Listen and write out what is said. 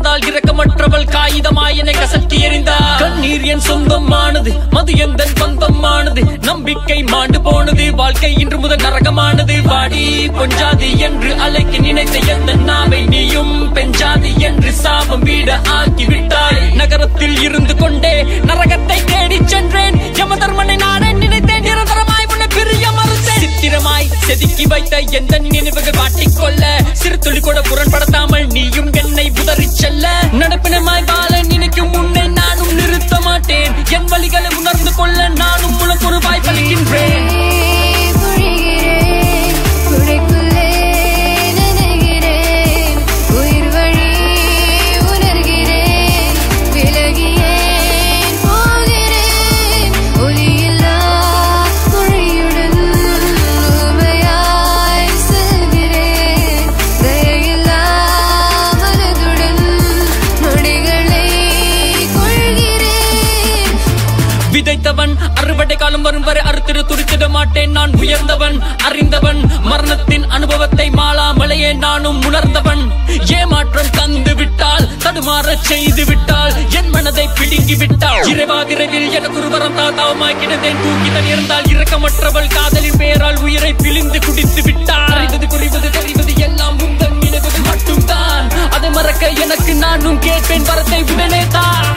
நடந்தால் இரக்கமற்றவள் காகிதமாய் என்னை கசக்கி எறிந்தார் கண்ணீர் என் சொந்தமானது மது எந்த பந்தமானது நம்பிக்கை மாண்டு போனது வாழ்க்கை இன்று முதல் நரகமானது வாடி பொஞ்சாதி என்று அழைக்க நினைத்த எந்த நாவை நீயும் பெஞ்சாதி என்று சாபம் வீட ஆக்கி விட்டாய் நகரத்தில் இருந்து கொண்டே நரகத்தை தேடிச் சென்றேன் யமதர்மனை நானே நினைத்தேன் நிரந்தரமாய் உன்னை பிரிய மறுத்தேன் சித்திரமாய் செதுக்கி வைத்த எந்த நினைவுகள் வாட்டிக்கொள்ள சிறு துளி கூட புறன்படுத்தாமல் நீயும் என்னை உதறி செல்ல நடப்பினமாய் வாழ நினைக்கும் உன்னை நானும் நிறுத்த மாட்டேன் என் வழிகளை உணர்ந்து கொள்ள நானும் உனக்கு ஒரு வாய்ப்பளிக்கின்றேன் பொழிகிறேன் குடைக்குள்ளே நனைகிறேன் உயிர் வழி உணர்கிறேன் விலகியேன் போகிறேன் ஒலியில்லா மொழியுடன் ஊமையாய் செல்கிறேன் தயையில்லா மனதுடன் நொடிகளை கொள்கிறேன் விதைத்தவன் அறுவடை காலம் வரும் வரை அறுத்திட துடித்திட மாட்டேன் நான் உயர்ந்தவன் அறிந்தவன் மரணத்தின் அனுபவத்தை மாளாமலையே நானும் உணர்ந்தவன் ஏமாற்றம் தந்து விட்டால் தடுமாறச் செய்து விட்டால் என் மனதை பிடுங்கி விட்டால் இறைவா விரைவில் எனக்கு ஒரு வரம் தாத்தாவுமாய் கிடந்தேன் தூக்கி தன் இருந்தால் இரக்கமற்றவள் காதலின் பெயரால் உயிரை பிழிந்து குடித்து விட்டாள் அறிவது புரிவது தெரிவது எல்லாம் உந்தன் நினைவுகள் மட்டும்தான் அதை மறக்க எனக்கு நானும் கேட்பேன் வரத்தை உடனே தான்